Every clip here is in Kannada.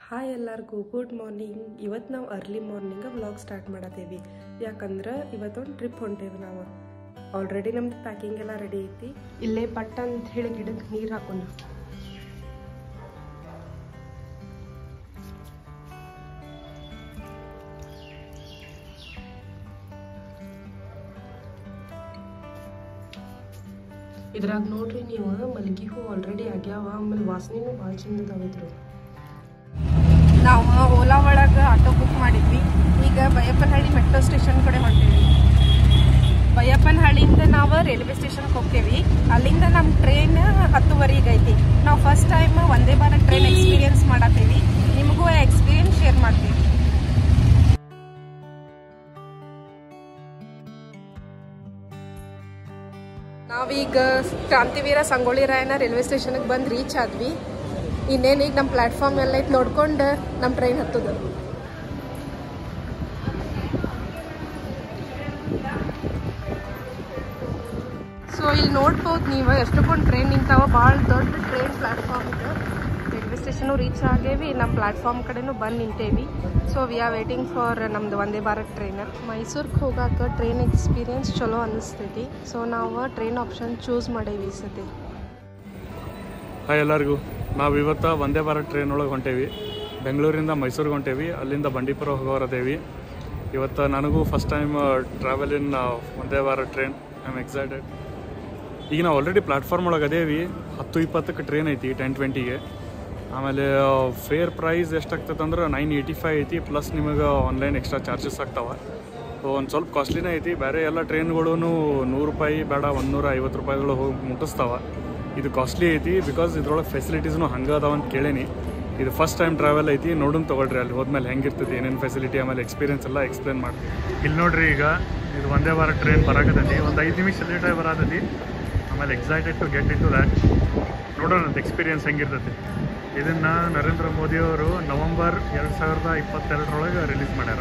ಹಾಯ್ ಎಲ್ಲರಿಗೂ ಗುಡ್ ಮಾರ್ನಿಂಗ್ ಇವತ್ತು ನಾವು ಅರ್ಲಿ ಮಾರ್ನಿಂಗ ವ್ಲಾಗ್ ಸ್ಟಾರ್ಟ್ ಮಾಡತ್ತೇವಿ ಯಾಕಂದ್ರೆ ಇವತ್ತೊಂದು ಟ್ರಿಪ್ ಹೊಂಟೇವಿ ನಾವು ಆಲ್ರೆಡಿ ನಮ್ದು ಪ್ಯಾಕಿಂಗ್ ಎಲ್ಲ ರೆಡಿ ಐತಿ ಇಲ್ಲೇ ಪಟ್ಟ ಅಂತ ಹೇಳಿ ಗಿಡಕ್ಕೆ ನೀರು ಹಾಕೋಣ ಇದ್ರಾಗ ನೋಡ್ರಿ ನೀವು ಮಲ್ಗಿ ಹೂ ಆಲ್ರೆಡಿ ಆಗ್ಯಾವ ಆಮೇಲೆ ವಾಸನೆನೂ ಭಾಳ ಚಂದ ಅದಾವಿದ್ರು ನಾವು ಓಲಾ ಒಳಗೆ ಆಟೋ ಬುಕ್ ಮಾಡಿದ್ವಿ ಈಗ ಬೈಯಪ್ಪನಹಳ್ಳಿ ಮೆಟ್ರೋ ಸ್ಟೇಷನ್ ಕಡೆ ಹೊಂಟೇವಿ ಬೈಯಪ್ಪನಹಳ್ಳಿಯಿಂದ ನಾವು ರೈಲ್ವೆ ಸ್ಟೇಷನ್ಗೆ ಹೋಗ್ತೇವಿ ಅಲ್ಲಿಂದ ನಮ್ಮ ಟ್ರೈನ್ ಹತ್ತುವರೆಗೆ ಐತಿ ನಾವು ಫಸ್ಟ್ ಟೈಮ್ ಒಂದೇ ಭಾರತ್ ಟ್ರೈನ್ ಎಕ್ಸ್ಪೀರಿಯನ್ಸ್ ಮಾಡತ್ತೀವಿ ನಿಮಗೂ ಆ ಎಕ್ಸ್ಪೀರಿಯನ್ಸ್ ಶೇರ್ ಮಾಡ್ತೀವಿ ನಾವೀಗ ಕ್ರಾಂತಿವೀರ ಸಂಗೊಳ್ಳಿ ರಾಯನ ರೈಲ್ವೆ ಸ್ಟೇಷನ್ಗೆ ಬಂದು ರೀಚ್ ಆದ್ವಿ ಇನ್ನೇನು ಈಗ ನಮ್ಮ ಪ್ಲ್ಯಾಟ್ಫಾರ್ಮ್ ಎಲ್ಲ ಐತೆ ನೋಡ್ಕೊಂಡು ನಮ್ಮ ಟ್ರೈನ್ ಹತ್ತದ ಸೊ ಇಲ್ಲಿ ನೋಡ್ಬೋದು ನೀವು ಎಷ್ಟಕ್ಕೊಂದು ಟ್ರೈನ್ ನಿಂತಾವ ಭಾಳ ದೊಡ್ಡ ಟ್ರೈನ್ ಪ್ಲ್ಯಾಟ್ಫಾರ್ಮ್ ಇದೆ ರೈಲ್ವೆ ಸ್ಟೇಷನು ರೀಚ್ ಆಗೇವಿ ನಮ್ಮ ಪ್ಲ್ಯಾಟ್ಫಾರ್ಮ್ ಕಡೆನೂ ಬಂದು ನಿಂತೇವಿ so we are waiting for ನಮ್ದು ಒಂದೇ ಭಾರತ್ ಟ್ರೈನ್ ಮೈಸೂರಿಗೆ ಹೋಗಾಕ ಟ್ರೈನ್ ಎಕ್ಸ್ಪೀರಿಯನ್ಸ್ ಚಲೋ ಅನ್ನಿಸ್ತೈತಿ ಸೊ ನಾವು ಟ್ರೈನ್ ಆಪ್ಷನ್ ಚೂಸ್ ಮಾಡೇವಿ ಈ ಸತಿ ಹಾಯ್ ಎಲ್ಲರಿಗೂ ನಾವು ಇವತ್ತು ಒಂದೇ ಭಾರತ್ ಟ್ರೈನ್ ಒಳಗೆ ಹೊಂಟೇವಿ ಬೆಂಗಳೂರಿಂದ ಮೈಸೂರಿಗೆ ಹೊಂಟೇವಿ ಅಲ್ಲಿಂದ ಬಂಡೀಪುರ ಹೋಗೋರದೇವಿ ಇವತ್ತು ನನಗೂ first time travel in Vande Bharat train I am excited ಈಗ ನಾವು ಆಲ್ರೆಡಿ ಪ್ಲಾಟ್ಫಾರ್ಮ್ ಒಳಗೆ ಅದೇವಿ ಹತ್ತು ಇಪ್ಪತ್ತಕ್ಕೆ ಟ್ರೈನ್ ಐತಿ ಟೆನ್ ಟ್ವೆಂಟಿಗೆ ಆಮೇಲೆ ಫೇರ್ ಪ್ರೈಸ್ ಎಷ್ಟಾಗ್ತದೆ ಅಂದ್ರೆ ನೈನ್ ಏಯ್ಟಿ ಫೈವ್ ಐತಿ ಪ್ಲಸ್ ನಿಮಗೆ ಆನ್ಲೈನ್ ಎಕ್ಸ್ಟ್ರಾ ಚಾರ್ಜಸ್ ಆಗ್ತಾವೆ ಒಂದು ಸ್ವಲ್ಪ ಕಾಸ್ಟ್ಲಿನೇ ಐತಿ ಬೇರೆ ಎಲ್ಲ ಟ್ರೈನ್ಗಳು ನೂರು ರೂಪಾಯಿ ಬೇಡ ಒಂದೂರ ಐವತ್ತು ರೂಪಾಯಿಗಳು ಹೋಗಿ ಮುಟ್ಟಿಸ್ತಾವೆ ಇದು ಕಾಸ್ಟ್ಲಿ ಐತಿ ಬಿಕಾಸ್ ಇದ್ರೊಳಗೆ ಫೆಸಿಲಿಟೀಸ್ನು ಹಂಗೆ ಅದಾವ ಅಂತ ಕೇಳೇನಿ ಇದು ಫಸ್ಟ್ ಟೈಮ್ ಟ್ರಾವೆಲ್ ಐತಿ ನೋಡೋಣ ತೊಗೊಳ್ರಿ ಅಲ್ಲಿ ಹೋದ್ಮೇಲೆ ಹೆಂಗಿರ್ತದೆ ಏನೇನು ಫೆಸಿಲಿಟಿ ಆಮೇಲೆ ಎಕ್ಸ್ಪೀರಿಯನ್ಸ್ ಎಲ್ಲ ಎಕ್ಸ್ಪ್ಲೇನ್ ಮಾಡ್ತೀವಿ ಇಲ್ಲಿ ನೋಡ್ರಿ ಈಗ ಇದು ಒಂದೇ ವಾರ ಟ್ರೈನ್ ಬರಾಕತ್ತೈತಿ ಒಂದು ಐದು ನಿಮಿಷ ಲೇಟ್ ಆಗಿ ಬರತೈತಿ ಆಮೇಲೆ excited to get into that ನೋಡೋಣ ಎಕ್ಸ್ಪೀರಿಯನ್ಸ್ ಹೆಂಗಿರ್ತೈತಿ ಇದನ್ನು ನರೇಂದ್ರ ಮೋದಿಯವರು ನವಂಬರ್ ಎರಡು ಸಾವಿರದ ಇಪ್ಪತ್ತೆರಡರೊಳಗೆ ರಿಲೀಸ್ ಮಾಡ್ಯಾರ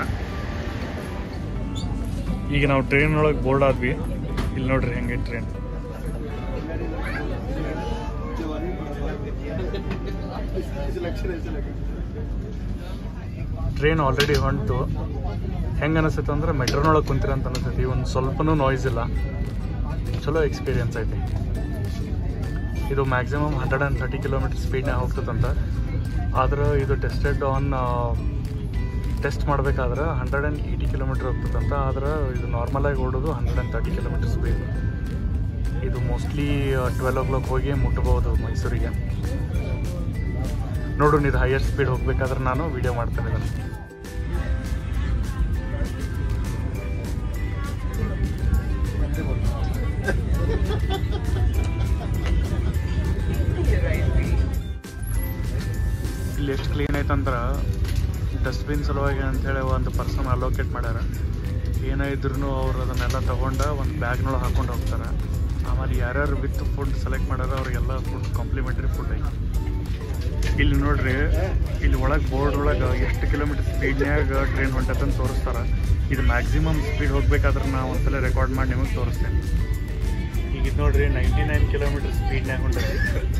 ಈಗ ನಾವು ಟ್ರೈನ್ ಒಳಗೆ ಬೋರ್ಡ್ ಆದ್ವಿ ಇಲ್ಲಿ ನೋಡ್ರಿ ಹೆಂಗೆ ಟ್ರೈನ್ ಟ್ರೈನ್ ಆಲ್ರೆಡಿ ಹೊಂಟು ಹೆಂಗೆ ಅನಿಸ್ತೈತೆ ಅಂದ್ರೆ ಮೆಟ್ರೋನೊಳಗೆ ಕುಂತಿರ ಅಂತ ಅನಿಸ್ತೈತಿ ಒಂದು ಸ್ವಲ್ಪನೂ ನಾಯ್ಸ್ ಇಲ್ಲ ಚಲೋ ಎಕ್ಸ್ಪೀರಿಯನ್ಸ್ ಐತಿ ಇದು maximum hundred and thirty kilometre ಸ್ಪೀಡ್ನಾಗ ಹೋಗ್ತದಂತ ಆದ್ರೆ ಇದು ಟೆಸ್ಟೆಡ್ ಆನ್ ಟೆಸ್ಟ್ ಮಾಡಬೇಕಾದ್ರೆ ಹಂಡ್ರೆಡ್ ಆ್ಯಂಡ್ ಏಯ್ಟಿ ಕಿಲೋಮೀಟರ್ ಹೋಗ್ತದಂತ ಆದ್ರೆ ಇದು ನಾರ್ಮಲಾಗಿ ಓಡೋದು hundred and thirty kilometre speed ಇದು ಮೋಸ್ಟ್ಲಿ ಟ್ವೆಲ್ ಓ ಕ್ಲಾಕ್ ಹೋಗಿ ಮುಟ್ಬೋದು ಮೈಸೂರಿಗೆ ನೋಡು ಇದು ಹೈಯರ್ ಸ್ಪೀಡ್ ಹೋಗ್ಬೇಕಾದ್ರೆ ನಾನು ವಿಡಿಯೋ ಮಾಡ್ತೇನೆ ಇದನ್ನು ಇಲ್ಲಿ ಎಷ್ಟು ಕ್ಲೀನ್ ಐತಂದ್ರೆ ಡಸ್ಟ್ಬಿನ್ ಸಲುವಾಗಿ ಅಂಥೇಳಿ ಒಂದು ಪರ್ಸನ್ ಅಲೋಕೇಟ್ ಮಾಡ್ಯಾರ ಏನೇ ಇದ್ರೂ ಅವ್ರು ಅದನ್ನೆಲ್ಲ ತೊಗೊಂಡು ಒಂದು ಬ್ಯಾಗ್ನೊಳಗೆ ಹಾಕೊಂಡು ಹೋಗ್ತಾರೆ ಆಮೇಲೆ ಯಾರ್ಯಾರು ವಿತ್ ಫುಡ್ ಸೆಲೆಕ್ಟ್ ಮಾಡ್ಯಾರ ಅವ್ರಿಗೆಲ್ಲ ಫುಡ್ ಕಾಂಪ್ಲಿಮೆಂಟ್ರಿ ಫುಡ್ ಐತಿ ಇಲ್ಲಿ ನೋಡ್ರಿ ಇಲ್ಲಿ ಒಳಗೆ ಬೋರ್ಡ್ ಒಳಗೆ ಎಷ್ಟು ಕಿಲೋಮೀಟರ್ ಸ್ಪೀಡ್ನ್ಯಾಗ ಟ್ರೈನ್ ಹೊಂಟತ್ತಂತ ತೋರಿಸ್ತಾರೆ ಇದು ಮ್ಯಾಕ್ಸಿಮಮ್ ಸ್ಪೀಡ್ ಹೋಗ್ಬೇಕಾದ್ರೆ ನಾವು ಒಂದ್ಸಲ ರೆಕಾರ್ಡ್ ಮಾಡಿ ನಿಮಗೆ ತೋರಿಸ್ತೇನೆ ಈಗ ಇದು ನೋಡ್ರಿ ನೈಂಟಿ ನೈನ್ ಕಿಲೋಮೀಟರ್ ಸ್ಪೀಡ್ನ್ಯಾಗ ಹೊಂಟೈತಿ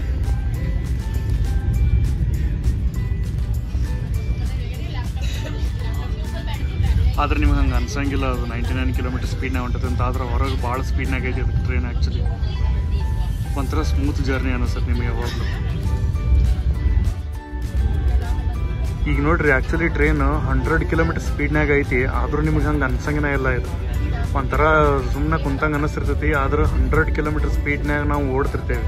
ಆದ್ರೆ ನಿಮ್ಗೆ ಹಂಗೆ ಅನ್ಸಂಗಿಲ್ಲ ಅದು ನೈಂಟಿ ನೈನ್ ಕಿಲೋಮೀಟರ್ ಸ್ಪೀಡ್ನಾಗ ಹೊಂಟತೆ ಅಂತ ಆದ್ರೆ ಹೊರಗೆ ಭಾಳ ಸ್ಪೀಡ್ನಾಗ ಐತಿ ಅದಕ್ಕೆ ಟ್ರೈನ್ ಆ್ಯಕ್ಚುಲಿ ಒಂಥರ ಸ್ಮೂತ್ ಜರ್ನಿ ಅನಿಸುತ್ತೆ ನಿಮಗೆ ಯಾವಾಗಲೂ ಈಗ ನೋಡ್ರಿ ಆ್ಯಕ್ಚುಲಿ ಟ್ರೈನ್ ಹಂಡ್ರೆಡ್ ಕಿಲೋಮೀಟರ್ ಸ್ಪೀಡ್ನಾಗ ಐತಿ ಆದ್ರೂ ನಿಮ್ಗೆ ಹಂಗೆ ಅನ್ಸಂಗಿನ ಇಲ್ಲ ಇದು ಒಂಥರ ಸುಮ್ಮನೆ ಕುಂತಂಗೆ ಅನಿಸ್ತಿರ್ತೈತಿ ಆದ್ರೆ ಹಂಡ್ರೆಡ್ ಕಿಲೋಮೀಟರ್ ಸ್ಪೀಡ್ನಾಗ ನಾವು ಓಡ್ತಿರ್ತೇವೆ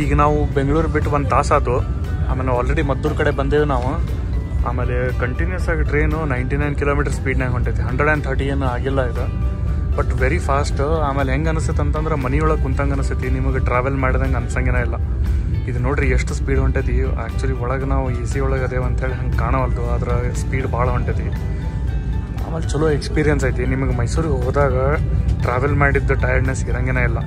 ಈಗ ನಾವು ಬೆಂಗಳೂರು ಬಿಟ್ಟು ಒಂದು ತಾಸಾತು ಆಮೇಲೆ ಆಲ್ರೆಡಿ ಮದ್ದೂರು ಕಡೆ ಬಂದೇವು ನಾವು ಆಮೇಲೆ ಕಂಟಿನ್ಯೂಸ್ ಆಗಿ ಟ್ರೈನು ನೈಂಟಿ ನೈನ್ ಕಿಲೋಮೀಟರ್ ಸ್ಪೀಡ್ನಾಗ ಹೊಂಟೈತಿ ಹಂಡ್ರೆಡ್ ಆ್ಯಂಡ್ ಥರ್ಟಿ ಏನು ಆಗಿಲ್ಲ ಇದು ಬಟ್ ವೆರಿ ಫಾಸ್ಟ್ ಆಮೇಲೆ ಹೆಂಗೆ ಅನಿಸುತ್ತೆ ಅಂತಂದ್ರೆ ಮನಿಯೊಳಗೆ ಕುಂತಂಗೆ ಅನಿಸ್ತೈತಿ ನಿಮಗೆ ಟ್ರಾವೆಲ್ ಮಾಡಿದಂಗೆ ಅನ್ಸಂಗೇನ ಇಲ್ಲ ಇದು ನೋಡ್ರಿ ಎಷ್ಟು ಸ್ಪೀಡ್ ಹೊಂಟೈತಿ ಆ್ಯಕ್ಚುಲಿ ಒಳಗೆ ನಾವು ಎ ಸಿ ಒಳಗೆ ಅದೇವು ಅಂತೇಳಿ ಹಂಗೆ ಕಾಣವಲ್ದು ಅದ್ರ ಸ್ಪೀಡ್ ಭಾಳ ಹೊಂಟೈತಿ ಆಮೇಲೆ ಚಲೋ ಎಕ್ಸ್ಪೀರಿಯನ್ಸ್ ಐತಿ ನಿಮಗೆ ಮೈಸೂರಿಗೆ ಹೋದಾಗ ಟ್ರಾವೆಲ್ ಮಾಡಿದ್ದ ಟಯರ್ಡ್ನೆಸ್ ಇರಂಗೇನೇ ಇಲ್ಲ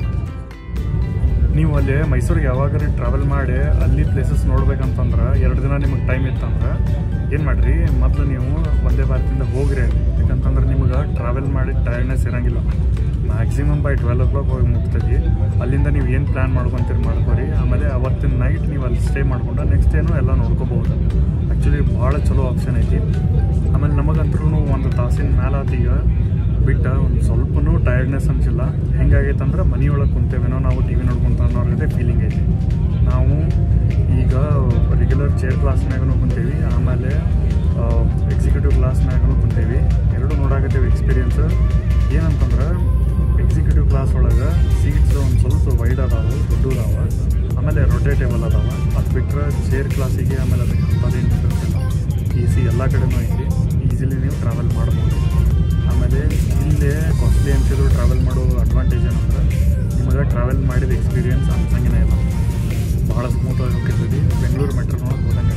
ನೀವು ಅಲ್ಲಿ ಮೈಸೂರಿಗೆ ಯಾವಾಗಾರ ಟ್ರಾವೆಲ್ ಮಾಡಿ ಅಲ್ಲಿ ಪ್ಲೇಸಸ್ ನೋಡ್ಬೇಕಂತಂದ್ರೆ ಎರಡು ದಿನ ನಿಮಗೆ ಟೈಮ್ ಇತ್ತಂದ್ರೆ ಏನು ಮಾಡಿರಿ ಮೊದಲು ನೀವು ಒಂದೇ ಭಾರತದಿಂದ ಹೋಗ್ರಿ ಅಲ್ಲಿ ಯಾಕಂತಂದ್ರೆ ನಿಮ್ಗೆ ಟ್ರಾವೆಲ್ ಮಾಡಿ ಟಯರ್ಡ್ನೆಸ್ ಇರಂಗಿಲ್ಲ maximum by twelve o'clock ಹೋಗಿ ಮುಗ್ತೈತಿ ಅಲ್ಲಿಂದ ನೀವು ಏನು ಪ್ಲ್ಯಾನ್ ಮಾಡ್ಕೊಂತೀರಿ ಮಾಡ್ಕೊರಿ ಆಮೇಲೆ ಅವತ್ತಿನ ನೈಟ್ ನೀವು ಅಲ್ಲಿ ಸ್ಟೇ ಮಾಡ್ಕೊಂಡು ನೆಕ್ಸ್ಟ್ ಏನು ಎಲ್ಲ ನೋಡ್ಕೋಬೋದು ಆ್ಯಕ್ಚುಲಿ ಭಾಳ ಚಲೋ ಆಪ್ಷನ್ ಐತಿ ಆಮೇಲೆ ನಮಗಂತೂ ಒಂದು ತಾಸಿನ ಮೇಲೆ ಈಗ ಬಿಟ್ಟ ಒಂದು ಸ್ವಲ್ಪನೂ ಟಯರ್ಡ್ನೆಸ್ ಅನ್ಸಿಲ್ಲ ಹೆಂಗಾಗೈತೆ ಅಂದ್ರೆ ಮನೆಯೊಳಗೆ ಕುಂತೇವೇನೋ ನಾವು ಟಿ ವಿ ನೋಡ್ಕೊಂತ ಅನ್ನೋರ್ಗದೆ ಫೀಲಿಂಗ್ ಐತಿ ನಾವು ಈಗ ರೆಗ್ಯುಲರ್ ಚೇರ್ ಕ್ಲಾಸ್ನಾಗೂ ಕುಂತೇವಿ ಆಮೇಲೆ ಎಕ್ಸಿಕ್ಯೂಟಿವ್ ಕ್ಲಾಸ್ನಾಗೂ ಕುಂತೇವಿ ಎರಡು ನೋಡಾಕತ್ತೇವೆ ಎಕ್ಸ್ಪೀರಿಯನ್ಸ್ ಏನಂತಂದ್ರೆ ಎಕ್ಸಿಕ್ಯೂಟಿವ್ ಕ್ಲಾಸ್ ಒಳಗೆ ಸೀಟ್ಸ್ ಒಂದು ಸ್ವಲ್ಪ ವೈಡ್ ಅದಾವೆ ದೊಡ್ಡ ಅದಾವೆ ಆಮೇಲೆ ರೊಟೇಟೇಬಲ್ ಅದಾವೆ ಅದು ಬಿಟ್ಟರೆ ಚೇರ್ ಕ್ಲಾಸಿಗೆ ಆಮೇಲೆ ಅದಕ್ಕೆ ಅಂಥದ್ದೇನು ಡಿಫ್ರೆನ್ಸ್ ಇಲ್ಲ ಎ ಸಿ ಎಲ್ಲ ಕಡೆನೂ ಐತಿ ಈಸಿಲಿ ನೀವು ಟ್ರಾವೆಲ್ ಮಾಡ್ಬೋದು ಆಮೇಲೆ ಇಲ್ಲೇ ಕಾಸ್ಟ್ಲಿ ಅಂತಿದ್ರು ಟ್ರಾವೆಲ್ ಮಾಡೋ ಅಡ್ವಾಂಟೇಜ್ ಏನಂದ್ರೆ ನಿಮಗೆ ಟ್ರಾವೆಲ್ ಮಾಡಿದ ಎಕ್ಸ್ಪೀರಿಯನ್ಸ್ ಅನ್ಸಂಗಿನೇ ಇಲ್ಲ ಭಾಳ ಸ್ಮೂತಾಗಿ ಹೋಗಿರ್ತೈತಿ ಬೆಂಗಳೂರು ಮೆಟ್ರೋ ನೋಡಕ್ಕೆ ಹೋದಂಗೆ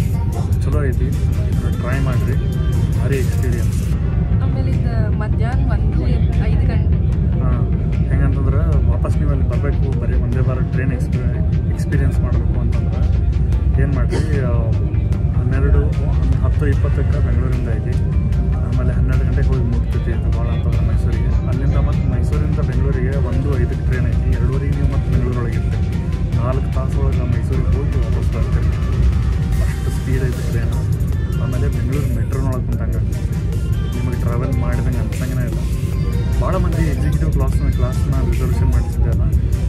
ಚಲೋ ಐತಿ ಟ್ರೈ ಮಾಡಿರಿ ಭಾರಿ ಎಕ್ಸ್ಪೀರಿಯನ್ಸ್ ಆಮೇಲೆ ಇದು ಮಧ್ಯಾಹ್ನ ಒಂದು ಐದು ಗಂಟೆ ಹಾಂ ಹೆಂಗಂತಂದ್ರೆ ವಾಪಸ್ ನೀವು ಅಲ್ಲಿ ಬರಬೇಕು ಬರೀ ಒಂದೇ ಬಾರ ಟ್ರೈನ್ ಎಕ್ಸ್ಪೀ ಎಕ್ಸ್ಪೀರಿಯನ್ಸ್ ಮಾಡಬೇಕು ಅಂತಂದ್ರೆ ಏನು ಮಾಡಿರಿ ಹನ್ನೆರಡು ಹನ್- ಹತ್ತು ಇಪ್ಪತ್ತಕ್ಕೆ ಬೆಂಗಳೂರಿಂದ ಐತಿ ಆಮೇಲೆ ಹನ್ನೆರಡು ಗಂಟೆಗೆ ಹೋಗಿ ಮುಟ್ತೈತಿ ಇದು ಭಾಳ ಅಂತಂದ್ರೆ ಮೈಸೂರಿಗೆ ಅಲ್ಲಿಂದ ಮತ್ತು ಮೈಸೂರಿಂದ ಬೆಂಗಳೂರಿಗೆ ಒಂದು ಐದಕ್ಕೆ ಟ್ರೈನ್ ಐತಿ ಎರಡೂವರೆಗೆ ನೀವು ಮತ್ತೆ ಬೆಂಗಳೂರೊಳಗೆ ಇರ್ತೀರಿ ನಾಲ್ಕು ತಾಸು ಒಳಗೆ ಮೈಸೂರಿಗೆ ಹೋಗಿ ವಾಪಸ್ ಬರ್ತೀರಿ ಅಷ್ಟು ಸ್ಪೀಡ್ ಐತಿ ಟ್ರೈನ್ ಆಮೇಲೆ ಬೆಂಗಳೂರು ಮೆಟ್ರೋನೊಳಗೆ ಕುಂತಂಗೆ ನಿಮಗೆ ಟ್ರಾವೆಲ್ ಮಾಡಿದಂಗೆ ಅನ್ಸಂಗನೇ ಇಲ್ಲ ಭಾಳ ಮಂದಿ ಎಕ್ಸಿಕ್ಯೂಟಿವ್ ಕ್ಲಾಸ್ನ ಕ್ಲಾಸ್ನ ರಿಸರ್ವೇಷನ್ ಮಾಡಿಸಿದ್ದೆಲ್ಲ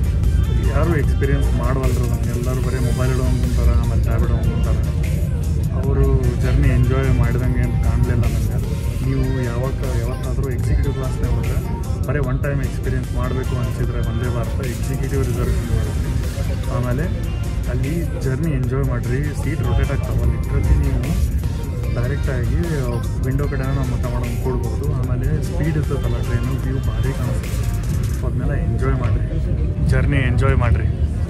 ಯಾರೂ ಎಕ್ಸ್ಪೀರಿಯನ್ಸ್ ಮಾಡವಲ್ರು ನಮ್ಗೆ ಎಲ್ಲರೂ ಬರೀ ಮೊಬೈಲ್ ಇಡೋಂಗೆ ಕುಂತಾರೆ ಆಮೇಲೆ ಟ್ಯಾಬ್ ಇಡೋಂಗೆ ಕುಂತಾರೆ ಅವರು ಜರ್ನಿ ಎಂಜಾಯ್ ಮಾಡಿದಂಗೆ ಏನು ಕಾಣಲಿಲ್ಲ ನನಗೆ ನೀವು ಯಾವಾಗ ಯಾವತ್ತಾದರೂ ಎಕ್ಸಿಕ್ಯೂಟಿವ್ ಕ್ಲಾಸ್ನೇ ಹೋದರೆ ಬರೀ ಒನ್ ಟೈಮ್ ಎಕ್ಸ್ಪೀರಿಯನ್ಸ್ ಮಾಡಬೇಕು ಅನಿಸಿದರೆ ಒಂದೇ ಭಾರತ ಎಕ್ಸಿಕ್ಯೂಟಿವ್ ರಿಸರ್ವೇಷನ್ ಮಾಡಿರಿ ಆಮೇಲೆ ಅಲ್ಲಿ ಜರ್ನಿ ಎಂಜಾಯ್ ಮಾಡಿರಿ ಸೀಟ್ ರೊಟೇಟ್ ಆಗ್ತಾವೆ ಲಿಟ್ರಲಿ ನೀವು ಡೈರೆಕ್ಟಾಗಿ ವಿಂಡೋ ಕಡೆ ನಾವು ಮತ ಮಾಡೋಂಗೆ ಕೊಡ್ಬೋದು ಆಮೇಲೆ ಸ್ಪೀಡ್ ಇರ್ತೈತಲ್ಲ ಟ್ರೈನು ವ್ಯೂ ಭಾರಿ ಕಾಣಿಸ್ತದೆ ಸೊ ಅದನ್ನೆಲ್ಲ ಎಂಜಾಯ್ ಮಾಡಿರಿ ಜರ್ನಿ ಎಂಜಾಯ್ ಮಾಡಿರಿ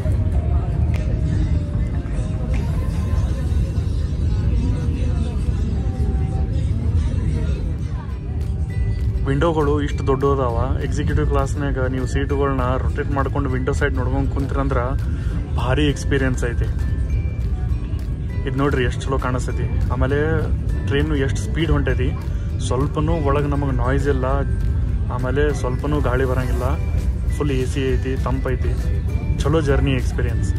ವಿಂಡೋಗಳು ಇಷ್ಟು ದೊಡ್ಡ ಅದಾವ ಎಕ್ಸಿಕ್ಯೂಟಿವ್ ಕ್ಲಾಸ್ನಾಗ ನೀವು ಸೀಟುಗಳನ್ನ ರೊಟೇಟ್ ಮಾಡ್ಕೊಂಡು ವಿಂಡೋ ಸೈಡ್ ನೋಡ್ಕೊಂಡು ಕುಂತ್ರಂದ್ರೆ ಭಾರಿ ಎಕ್ಸ್ಪೀರಿಯನ್ಸ್ ಐತಿ ಇದು ನೋಡ್ರಿ ಎಷ್ಟು ಚಲೋ ಕಾಣಿಸ್ತೈತಿ ಆಮೇಲೆ ಟ್ರೈನು ಎಷ್ಟು ಸ್ಪೀಡ್ ಹೊಂಟೈತಿ ಸ್ವಲ್ಪನೂ ಒಳಗೆ ನಮಗೆ ನಾಯ್ಸ್ ಇಲ್ಲ ಆಮೇಲೆ ಸ್ವಲ್ಪನೂ ಗಾಳಿ ಬರೋಂಗಿಲ್ಲ ಫುಲ್ ಎ ಸಿ ಐತಿ ತಂಪೈತಿ ಚಲೋ ಜರ್ನಿ ಎಕ್ಸ್ಪೀರಿಯನ್ಸ್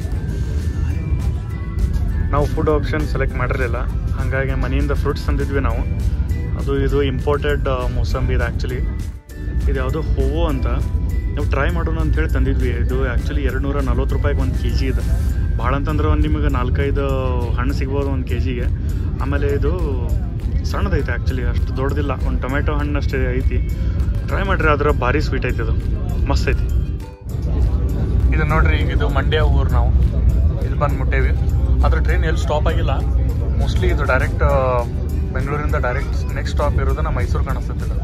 ನಾವು ಫುಡ್ ಆಪ್ಷನ್ ಸೆಲೆಕ್ಟ್ ಮಾಡಿರಲಿಲ್ಲ ಹಾಗಾಗಿ ಮನೆಯಿಂದ ಫ್ರೂಟ್ಸ್ ತಂದಿದ್ವಿ ನಾವು ಅದು ಇದು ಇಂಪೋರ್ಟೆಡ್ ಮೋಸಂಬಿ ಇದು ಆ್ಯಕ್ಚುಲಿ ಇದು ಯಾವುದೋ ಹೂವು ಅಂತ ನಾವು ಟ್ರೈ ಮಾಡೋಣ ಅಂತ ಹೇಳಿ ತಂದಿದ್ವಿ ಇದು ಆ್ಯಕ್ಚುಲಿ ಎರಡು ನೂರ ನಲ್ವತ್ತು ರೂಪಾಯಿಗೆ ಒಂದು ಕೆ ಜಿ ಇದೆ ಭಾಳ ಅಂತಂದ್ರೆ ಒಂದು ನಿಮಗೆ ನಾಲ್ಕೈದು ಹಣ್ಣು ಸಿಗ್ಬೋದು ಒಂದು ಕೆ ಜಿಗೆ ಆಮೇಲೆ ಇದು ಸಣ್ಣದೈತೆ ಆ್ಯಕ್ಚುಲಿ ಅಷ್ಟು ದೊಡ್ಡದಿಲ್ಲ ಒಂದು ಟೊಮೆಟೊ ಹಣ್ಣು ಅಷ್ಟೇ ಐತಿ ಟ್ರೈ ಮಾಡಿರಿ ಅದರ ಭಾರಿ ಸ್ವೀಟ್ ಐತಿ ಇದು ಮಸ್ತ್ ಐತಿ ಇದು ನೋಡ್ರಿ ಈಗ ಇದು ಮಂಡ್ಯ ಊರು ನಾವು ಇಲ್ಲಿ ಬಂದು ಮುಟ್ಟೇವಿ ಅದ್ರ ಟ್ರೈನ್ ಎಲ್ಲಿ ಸ್ಟಾಪ್ ಆಗಿಲ್ಲ ಮೋಸ್ಟ್ಲಿ ಇದು ಡೈರೆಕ್ಟ್ ಬೆಂಗಳೂರಿಂದ ಡೈರೆಕ್ಟ್ ನೆಕ್ಸ್ಟ್ ಸ್ಟಾಪ್ ಇರೋದು ನಮ್ಮ ಮೈಸೂರು ಕಾಣಿಸ್ತೈತೆ ಇದು.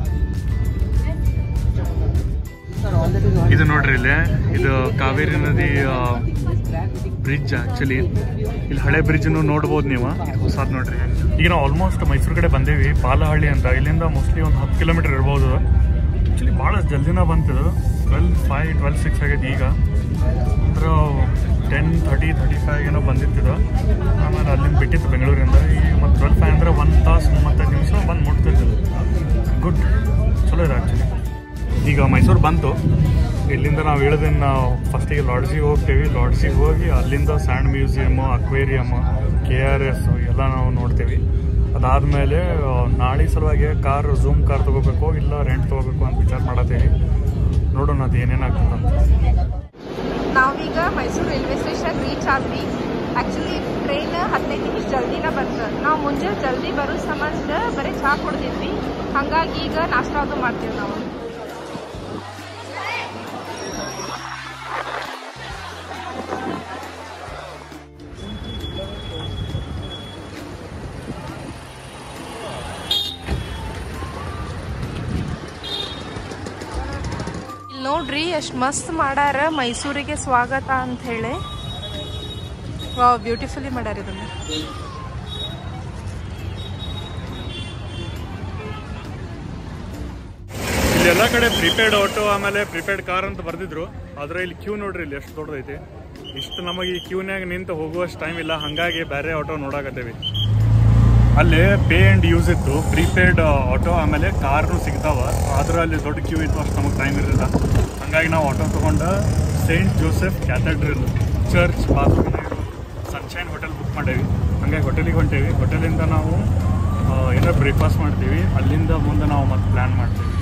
ಇದು ನೋಡ್ರಿ ಇಲ್ಲಿ ಇದು ಕಾವೇರಿ ನದಿ ಬ್ರಿಡ್ಜ್ ಆಕ್ಚುಲಿ ಇಲ್ಲಿ ಹಳೆ ಬ್ರಿಡ್ಜ್ನು ನೋಡ್ಬೋದು ನೀವು ಇದು ಹೊಸಾದ್ ನೋಡ್ರಿ ಈಗ ನಾವು ಆಲ್ಮೋಸ್ಟ್ ಮೈಸೂರು ಕಡೆ ಬಂದೇವಿ ಪಾಲಹಳ್ಳಿ ಅಂತ ಇಲ್ಲಿಂದ ಮೋಸ್ಟ್ಲಿ ಒಂದು ಹತ್ತು ಕಿಲೋಮೀಟರ್ ಇರ್ಬೋದು ಆ್ಯಕ್ಚುಲಿ ಭಾಳ ಜಲ್ದಿನ ಬಂತಿದು ಟ್ವೆಲ್ ಫೈವ್ ಟ್ವೆಲ್ ಸಿಕ್ಸ್ ಆಗೈತಿ ಈಗ ಅಂದ್ರೆ ಟೆನ್ ಥರ್ಟಿ ಥರ್ಟಿ ಫೈವ್ ಏನೋ ಬಂದಿತ್ತಿದ್ದು ಆಮೇಲೆ ಅಲ್ಲಿಂದ ಬಿಟ್ಟಿತ್ತು ಬೆಂಗಳೂರಿಂದ ಈಗ ಮತ್ತು ಟ್ವೆಲ್ ಫೈವ್ ಅಂದರೆ ಒಂದು ತಾಸು ಮೂವತ್ತೈದು ನಿಮಿಷ ಬಂದು ಮುಟ್ತಿದ್ದು ಗುಡ್ ಚಲೋ ಇದೆ ಆ್ಯಕ್ಚುಲಿ ಈಗ ಮೈಸೂರು ಬಂತು ಇಲ್ಲಿಂದ ನಾವು ಇಳಿದಿನ ನಾವು ಫಸ್ಟಿಗೆ ಲಾಡ್ಜಿಗೆ ಹೋಗ್ತೀವಿ ಲಾಡ್ಜಿಗೆ ಹೋಗಿ ಅಲ್ಲಿಂದ sand museum aquarium K R S ಎಲ್ಲ ನಾವು ನೋಡ್ತೀವಿ ಅದಾದಮೇಲೆ ನಾಳೆ ಸಲುವಾಗಿ ಕಾರ್ ಝೂಮ್ ಕಾರ್ ತೊಗೋಬೇಕು ಇಲ್ಲ ರೆಂಟ್ ತೊಗೋಬೇಕು ಅಂತ ವಿಚಾರ ಮಾಡತ್ತೀವಿ ನೋಡೋಣ ಅದು ಏನೇನಾಗ್ತದೆ ಅಂತ ನಾವೀಗ ಮೈಸೂರು ರೈಲ್ವೆ ಸ್ಟೇಷನ್ ರೀಚ್ ಆದ್ವಿ ಆ್ಯಕ್ಚುಲಿ ಟ್ರೈನ್ ಹದಿನೈದು ನಿಮಿಷ ಜಲ್ದಿನ ಬಂತು ನಾವು ಮುಂಜಾನೆ ಜಲ್ದಿ ಬರೋ ಸಂಬಂಧ ಬರೀ ಚಹಾ ಕುಡ್ದಿದ್ವಿ ಹಾಗಾಗಿ ಈಗ ನಾಷ್ಟ ಅದು ಮಾಡ್ತೀವಿ ನಾವು ನೋಡ್ರಿ ಎಷ್ಟು ಮಸ್ತ್ ಮಾಡ್ಯಾರ ಮೈಸೂರಿಗೆ ಸ್ವಾಗತ ಅಂತ ಹೇಳಿ ವಾವ್ ಬ್ಯೂಟಿಫುಲಿ ಮಾಡ್ಯಾರ ಇದನ್ನ ಇಲ್ಲಿ ಎಲ್ಲ ಕಡೆ ಪ್ರಿಪೇಡ್ ಆಟೋ ಆಮೇಲೆ ಪ್ರಿಪೇಡ್ ಕಾರ್ ಅಂತ ಬರ್ದಿದ್ರು ಆದ್ರೆ ಇಲ್ಲಿ ಕ್ಯೂ ನೋಡ್ರಿ ಇಲ್ಲಿ ಎಷ್ಟು ದೊಡ್ಡದೈತಿ ಇಷ್ಟು ನಮಗೆ ಈ ಕ್ಯೂನ್ಯಾಗ ನಿಂತು ಹೋಗುವಷ್ಟು ಟೈಮ್ ಇಲ್ಲ ಹಾಗಾಗಿ ಬೇರೆ ಆಟೋ ನೋಡಾಕತ್ತೇವಿ ಅಲ್ಲಿ ಪೇ ಆ್ಯಂಡ್ ಯೂಸ್ ಇತ್ತು ಪ್ರೀಪೇಡ್ ಆಟೋ ಆಮೇಲೆ ಕಾರ್ನು ಸಿಗ್ತಾವ ಆದ್ರೆ ಅಲ್ಲಿ ದೊಡ್ಡ ಕ್ಯೂ ಇತ್ತು ಅಷ್ಟು ನಮಗೆ ಟೈಮ್ ಇರಲಿಲ್ಲ ಹಾಗಾಗಿ ನಾವು ಆಟೋ ತೊಗೊಂಡು ಸೇಂಟ್ ಜೋಸೆಫ್ ಕ್ಯಾಥೆಡ್ರಲ್ ಚರ್ಚ್ ಬಾತ್ರೂಮ್ನ ಇರೋ ಸನ್ಶೈನ್ ಹೋಟೆಲ್ ಬುಕ್ ಮಾಡೇವಿ ಹಾಗಾಗಿ ಹೋಟೆಲಿಗೆ ಹೊಂಟೇವಿ ಹೋಟೆಲಿಂದ ನಾವು ಆ, ಏನೋ ಬ್ರೇಕ್ಫಾಸ್ಟ್ ಮಾಡ್ತೀವಿ ಅಲ್ಲಿಂದ ಮುಂದೆ ನಾವು ಮತ್ತೆ ಪ್ಲ್ಯಾನ್ ಮಾಡ್ತೀವಿ